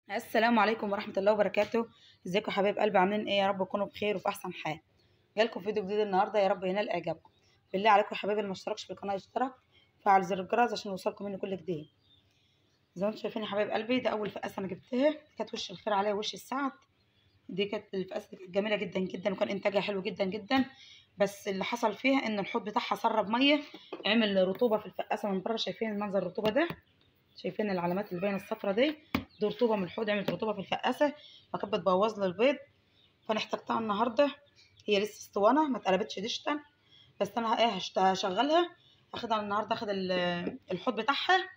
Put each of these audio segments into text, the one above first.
السلام عليكم ورحمة الله وبركاته ازيكم يا حبايب قلبي عاملين ايه يا رب تكونوا بخير وفي احسن حال جالكم فيديو جديد النهارده يا رب ينال اعجابكم بالله عليكم يا حبايبي اللي ما اشتركش في القناه يشترك فعل زر الجرس عشان يوصلكم مني كل جديد زي ما انتم شايفين يا حبايب قلبي ده اول فقاسه انا جبتها كانت وش الخير عليها وش السعد دي كانت الفقاسه دي كانت جميله جدا جدا وكان انتاجها حلو جدا جدا بس اللي حصل فيها ان الحوض بتاعها سرب ميه عمل رطوبه في الفقاسه من بره شايفين المنظر الرطوبه ده شايفين العلامات اللي باينه الصفرة دي دي رطوبه من الحوض عملت رطوبه في الفقاسه فكانت بتبوظ لي البيض فانا احتجتها النهارده هي لسه اسطوانه ما اتقلبتش ديجيتال بس انا ايه هشت- هشغلها هاخدها النهارده اخد ال- الحوض بتاعها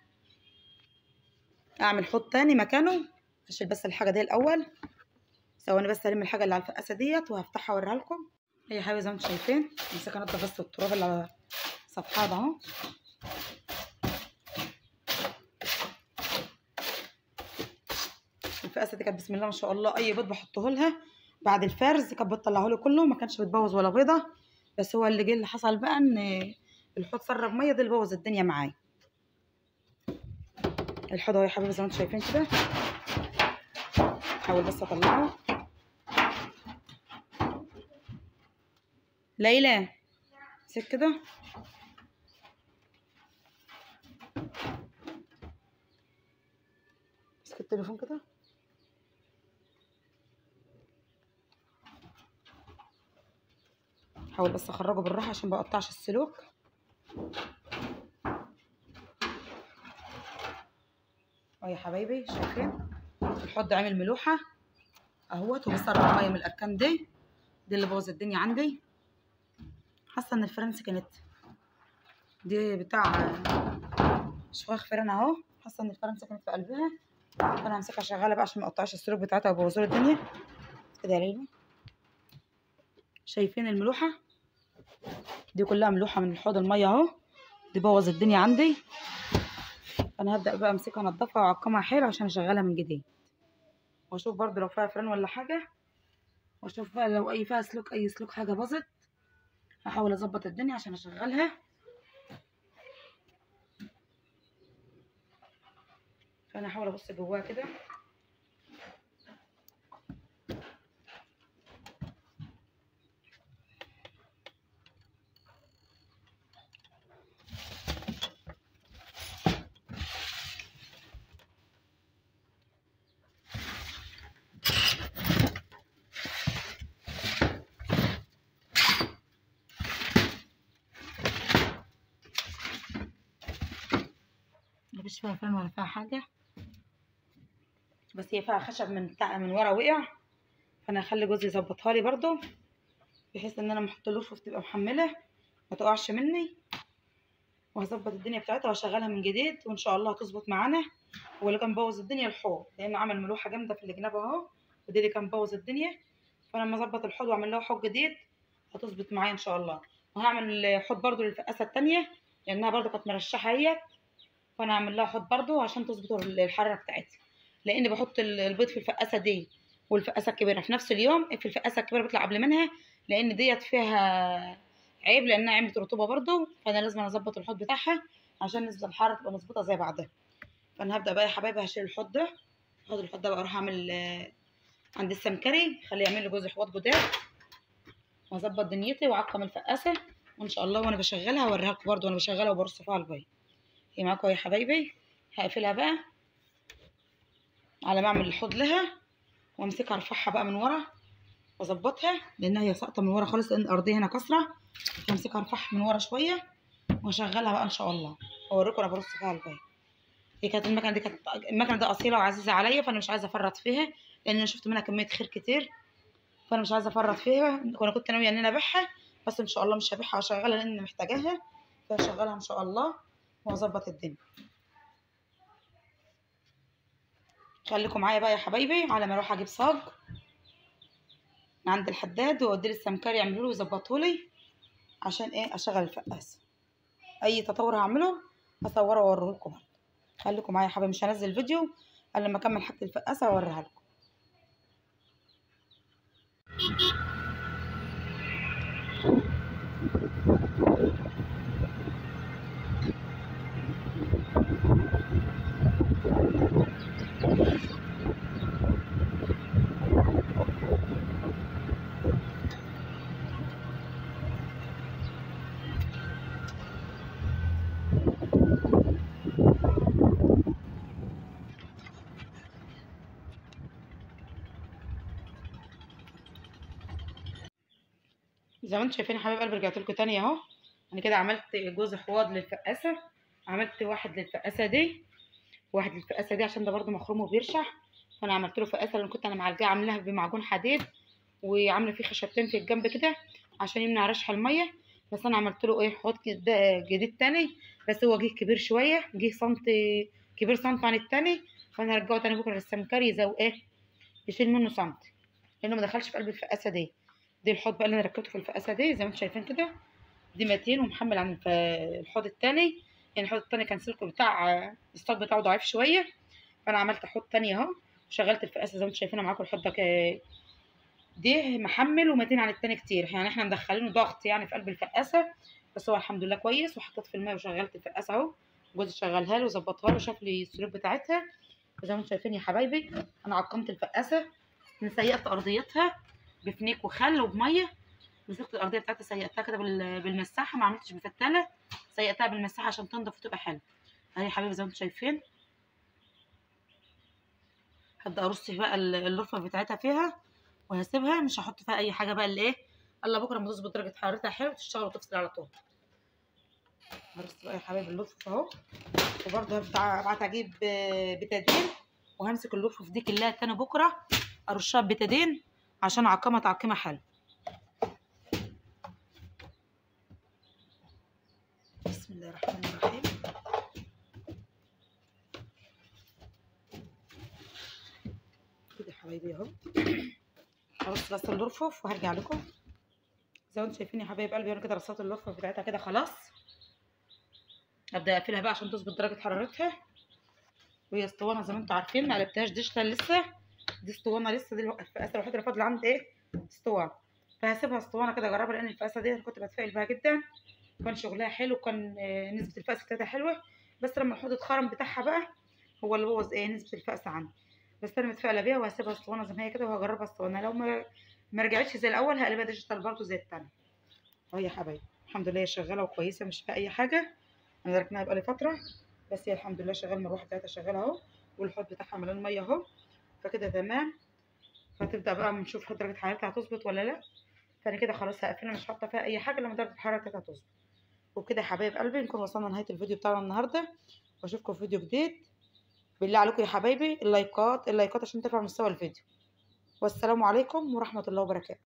اعمل حوض تاني مكانه اشيل بس الحاجه دي الاول ثواني بس الم الحاجه اللي على الفقاسه ديت وهفتحها اوريها لكم هي حاجه زي ما انتم شايفين امسكها انضف بس التراب اللي على سطحها ده اهو الفقاسه دي كانت بسم الله ما شاء الله اي بيض بحطه لها بعد الفرز كانت بتطلعه لي كله ما كانش بتبوظ ولا بيضه بس هو اللي جه اللي حصل بقى ان الحوض سرب ميه ده اللي بوظ الدنيا معايا الحوض اهو يا حبيبي زي ما انتم شايفين كده حاول بس اطلعه ليلى سيب كده مسك التليفون كده حاول بس اخرجه بالراحه عشان ما اقطعش السلوك اهو يا حبايبي شايفين الحوض عامل ملوحه اهوت وبيسرب ميه من الاركان دي دي اللي بوظ الدنيا عندي حاسه ان الفرنسي كانت دي بتاع شواخ فرن اهو حاسه ان الفرنسي كانت في قلبها فانا همسكها شغاله بقى عشان ما اقطعش السلوك بتاعتها ويبوظوا لي الدنيا كده يا ليلى شايفين الملوحه دي كلها ملوحه من الحوض الميه اهو دي بوظ الدنيا عندي انا هبدا بقى امسكها انضفها واعقمها حلو عشان اشغلها من جديد واشوف برضو لو فيها فرن ولا حاجه واشوف بقى لو اي فيها سلوك اي سلوك حاجه باظت هحاول اظبط الدنيا عشان اشغلها فانا هحاول ابص جواها كده مفيش فيها فرن ولا فيها حاجه بس هي فيها خشب من تع... من ورا وقع فانا هخلي جوزي يظبطها لي برضو بحيث ان انا ما احطلوش وتبقى محمله ما تقعش مني وهظبط الدنيا بتاعتها واشغلها من جديد وان شاء الله هتظبط معانا هو اللي كان بوظ الدنيا الحوض لانه عمل ملوحه جامده في الجناب اهو ودي اللي كان بوظ الدنيا فانا لما اظبط الحوض واعمل له حوض جديد هتظبط معايا ان شاء الله وهعمل حوض برضو للفقاسه التانية لانها برضو كانت مرشحه هي فانا هعمل لها حوض برضو عشان تظبط الحراره بتاعتها لان بحط ال- البيض في الفقاسه دي والفقاسه الكبيره في نفس اليوم في الفقاسه الكبيره بيطلع قبل منها لان ديت فيها عيب لانها عملت رطوبه برضو فانا لازم اظبط الحوض بتاعها عشان نسبه الحراره تبقى مظبوطه زي بعضها فانا هبدا بقى يا حبايبي هشيل الحوض ده هاخد الحوض ده بقى اروح اعمل آه، عند السمكري خليه يعمل لي جوزي حوض جداد واظبط دنيتي واعقم الفقاسه وان شاء الله وانا بشغلها هوريها لكم برضو وانا بشغلها وبرص فيها البيض هي معاكم يا حبايبي هقفلها بقى على ما اعمل الحوض لها وامسكها ارفعها بقى من ورا واظبطها لانها هي ساقطه من ورا خالص لان الارضيه هنا كسره فامسكها ارفعها من ورا شويه واشغلها بقى ان شاء الله اوريكم انا برص فيها البيض هي كانت المكنه دي كانت المكنه دي اصيله وعزيزه عليا فانا مش عايزه افرط فيها لان انا شفت منها كميه خير كتير فانا مش عايزه افرط فيها وانا كنت ناويه ان انا ابيعها بس ان شاء الله مش هبيعها واشغلها لان محتاجاها فهشغلها ان شاء الله واظبط الدنيا خليكم معايا بقى يا حبايبي على ما اروح اجيب صاج من عند الحداد واوديه للسمكري يعملوا له ويظبطوا لي عشان ايه اشغل الفقاس اي تطور هعمله هصوره واوريه لكم برضه خليكم معايا يا حبايبي مش هنزل فيديو الا لما اكمل حاجه الفقاسه واوريها لكم زي ما انتم شايفين يا حبايب قلبي رجعت لكم تاني اهو انا كده عملت جوز حواض للفقاسه عملت واحد للفقاسه دي واحد للفقاسه دي عشان ده برده مخروم وبيرشح فانا عملت له فقاسه لان كنت انا معالجاه عاملاها بمعجون حديد وعامله فيه خشبتين في الجنب كده عشان يمنع رشح الميه بس انا عملت له ايه حوض كده جديد تاني بس هو جه كبير شويه جه سنتي كبير سنتي عن التاني فانا هرجعه تاني بكره للسمكري يزو ايه يشيل منه سنتي لانه ما دخلش في قلب الفقاسه دي دي الحوض بقى اللي انا ركبته في الفقاسه دي زي ما انتم شايفين كده دي متين ومحمل عن الف- الحوض التاني يعني الحوض التاني كان سلكه بتاع الستوك بتاعه ضعيف شويه فانا عملت حوض تاني اهو وشغلت الفقاسه زي ما انتم شايفين معاكم الحوض ده ك- ده محمل ومتين عن التاني كتير يعني احنا مدخلينه ضغط يعني في قلب الفقاسه بس هو الحمد لله كويس وحطيت في الماء وشغلت الفقاسه اهو جوزي شغلها له وظبطها له شاف لي السلوك بتاعتها زي ما انتم شايفين يا حبايبي انا عقمت الفقاسه سيقت ارضيتها بفنيك وخل وبميه مسكت الارضيه بتاعتي سيقتها كده بال- بالمساحه ما عملتش بفتاله سيقتها بالمساحه عشان تنضف وتبقى حلوه اهي يا حبايبي زي ما انتم شايفين هبدا ارص بقى ال- الرفه بتاعتها فيها وهسيبها مش هحط فيها اي حاجه بقى اللي ايه الا بكره لما تظبط درجه حرارتها حلو تشتغل وتفصل على طول هرص بقى يا حبايبي اللفه اهو وبرده هبدا ابعت اجيب آه، بتادين وهمسك اللفه دي كلها تاني بكره ارشها بتادين عشان اعقمها تعقيمه حلو بسم الله الرحمن الرحيم كده يا حبايبي اهو هرص بس الرفوف وهرجع لكم زي ما انتم شايفين يا حبايب قلبي انا كده رصيت الرفوف بتاعتها كده خلاص ابدا اقفلها بقى عشان تظبط درجه حرارتها وهي اسطوانه زي ما انتم عارفين ما قلبتهاش ديجيتال لسه دي اسطوانه لسه دي الفقاسه الوحيده اللي فاضله عندي ايه اسطوانه فهسيبها اسطوانه كده اجربها لان الفقاسه دي انا كنت بتفائل بيها جدا كان شغلها حلو كان آه، نسبه الفأس بتاعتها حلوه بس لما الحوض اتخرم بتاعها بقى هو اللي بوظ ايه نسبه الفأس عندي بس انا متفائله بيها وهسيبها اسطوانه زي ما هي كده وهجربها اسطوانه لو ما ما رجعتش زي الاول هقلبها ديجيتال برضه زي التانية اهو يا حبايبي الحمد لله هي شغاله وكويسه مش فيها اي حاجه انا ركناها بقالي فتره بس هي الحمد لله شغال المروحه بتاعتها شغاله اهو والحوض بتاعها مليان ميه اهو فكده تمام هتبدا بقى نشوف درجه حرارتها هتظبط ولا لا فانا كده خلاص هقفلها مش حاطه فيها اي حاجه لما درجه الحراره بتاعتها تظبط وبكده يا حبايب قلبي نكون وصلنا لنهايه الفيديو بتاعنا النهارده واشوفكم في فيديو جديد بالله عليكم يا حبايبي اللايكات اللايكات عشان ترفع مستوى الفيديو والسلام عليكم ورحمه الله وبركاته